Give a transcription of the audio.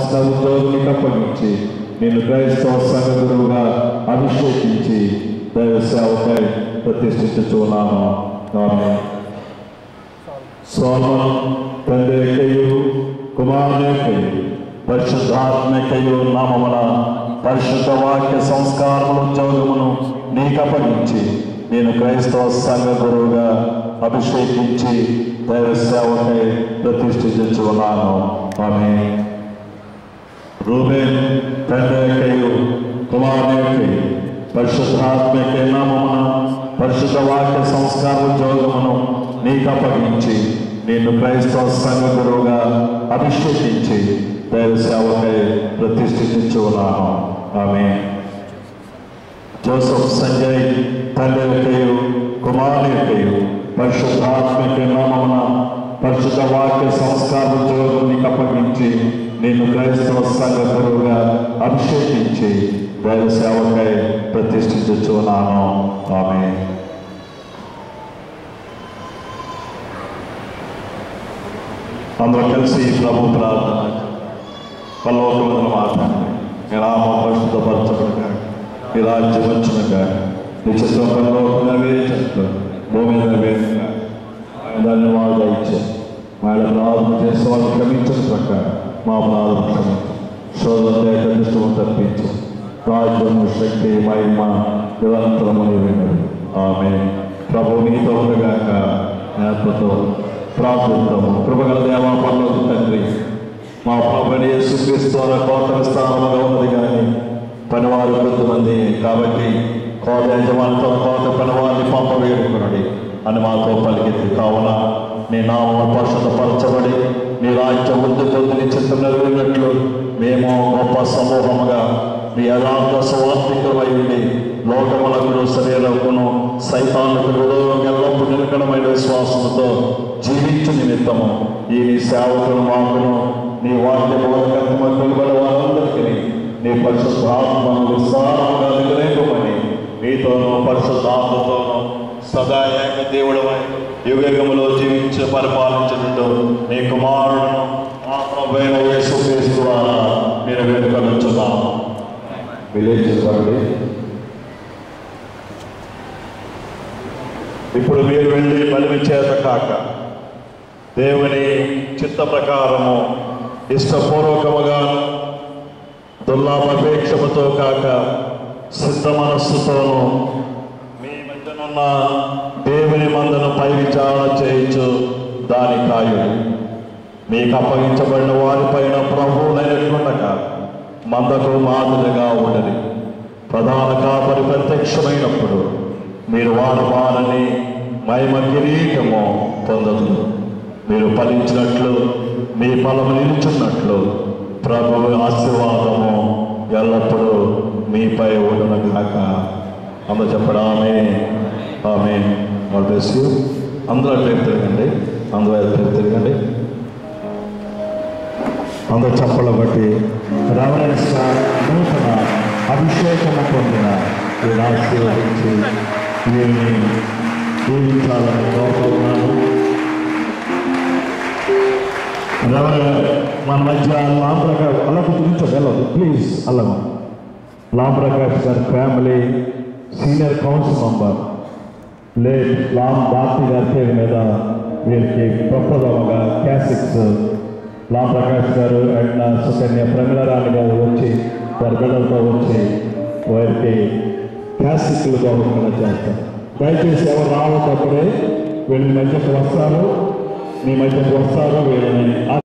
కావాల్సిన ఉద్యోగునికి అప్పగించి నేను క్రైస్తవ సంఘ గురువుగా అభిషేకించి దైవ సేవకై ప్రతిష్ఠించుచున్నాను ఆమె సోమం తండ్రికయు కుమారునికయు పరిశుద్ధాత్మకయు నామమున పరిశుద్ధ వాక్య సంస్కారములు ఉద్యోగమును నీకు అప్పగించి నేను క్రైస్తవ సంఘ గురువుగా అభిషేకించి దైవ సేవకై ప్రతిష్ఠించున్నాను ఆమె రూబేన్ తండ్రికయు కుమారునికయు పరిశుద్ధాత్మక నామమున పరిశుద్ధ వాక్య సంస్కార ఉద్యోగమును నీకు అప్పగించి నేను క్రైస్తవ సంఘ గురువుగా అభిషేకించి దైవ సేవకై ప్రతిష్ఠించున్నాను ఆమె జోసఫ్ సంజయ్ తండ్రి యొక్కయు కుమారుని యొక్కయు పరిశుద్ధాత్మక నామమున పరిశుద్ధ వాక్య సంస్కార ఉద్యోగం నీకు అప్పగించి నేను క్రైస్తవ సంఘ గురువుగా అభిషేకించి దైవ సేవకై ప్రతిష్ఠించుచున్నాను ఆమె అందరూ కలిసి ప్రభు ప్రార్థన పల్లవకమైన మాట్లాడండి మీ నామం పరిశుద్ధపరచబడగా మీ రాజ్యం వచ్చినగా నీ చిత్రం పరలోకం నెరవేర్చట్లు భూమి నెరవేరుగా ఆయన ధన్యవాదాలు ఇచ్చే మా ప్రార్థన చేసే వాళ్ళు క్షమించిన ప్రకారం మా ప్రార్థన క్షమించు శోధన కనిష్టం తప్పించు రాజ్యము శక్తి మహిమ నిరంతరము వినరు ఆమె ప్రభు నీతో ఉండగాక నేతతో ప్రార్థిద్దాము కృపగల దేవా పనులకు తండ్రి మా ప్రభుని యేసుక్రీస్తు ద్వారా కోట స్థానంగా ఉన్నది కానీ పనివారు కొంతమంది కాబట్టి కోట యజమానితో కోట పనివారిని పంపవేడుకున్నది అని మాతో పలికింది కావున నీ నామం పరిశుద్ధపరచబడి నీ రాజ్యం వృద్ధి పొంది నీ చిత్తం నెరవేరినట్లు మేము గొప్ప సమూహముగా మీ యథార్థ స్వార్థికమై ఉండి లోకములకు శరీరమును సైతానికి విరోధం ఎల్లప్పుడూ నిలకడమైన విశ్వాసముతో జీవించు నిమిత్తము ఈ నీ సేవకులు మాకును నీ వాక్య బోధకత్వం నిలబడి వారందరికీ నీ పరిశుద్ధాత్మను విస్తారముగా నిలలేకమని మీతోనూ పరిశుద్ధాత్మతోనూ సదా ఏక దేవుడమై యుగములో జీవించి పరిపాలించినట్టు నీ కుమారుడును మా ప్రభువైన యేసుక్రీస్తు ద్వారా మీరు వేడుకొనుచున్నాము విలేజ్ చెప్పండి ఇప్పుడు మీరు వెళ్ళి బలిమి చేత కాక దేవుని చిత్త ప్రకారము ఇష్టపూర్వకముగా దుర్లాభాపేక్షముతో కాక సిద్ధ మనస్సుతోనూ మీ మధ్యనున్న దేవుని మందను పై విచారణ చేయించు దాని కాయుడు మీకు అప్పగించబడిన వారిపైన ప్రభువులైనట్లుండగా మందకు మాదిరిగా ఉండదు ప్రధాన కాపరి ప్రత్యక్షమైనప్పుడు మీరు వారు వారని మహిమ కిరీటము పొందదు మీరు ఫలించినట్లు మీ ఫలము నిలుచున్నట్లు ప్రభు ఆశీర్వాదము ఎల్లప్పుడూ మీపై ఉండును గాక అందరూ చెప్పడం ఆమె ఆమె బ్లెస్ యూ అందరూ అట్లయితే తిరగండి అందరూ అట్లయితే తిరగండి అందరూ చప్పల బట్టి రమణేశ్వ నూతన అభిషేకము పొందిన వీరు ఆశీర్వదించి వీరిని జీవించాలని కోరుకుంటున్నాను రమణ మన మధ్య లాంప్రకాష్ అలా గురించి వెళ్ళదు ప్లీజ్ అలా లాంప్రకాష్ గారి family senior council member late Lam Bharathi గారి పేరు మీద వీరికి ప్రప్రథమగా క్యాసిక్స్ లామ్ ప్రకాష్ గారు అండ్ సుకన్య ప్రమిళరాణి గారు వచ్చి వారి బిడ్డలతో వచ్చి వారికి క్యాసిక్లు గౌరవంగా చేస్తారు దయచేసి ఎవరు రావద్దప్పుడే వీళ్ళ మధ్యకు వస్తారు మీ మధ్యకు వస్తారు వీళ్ళని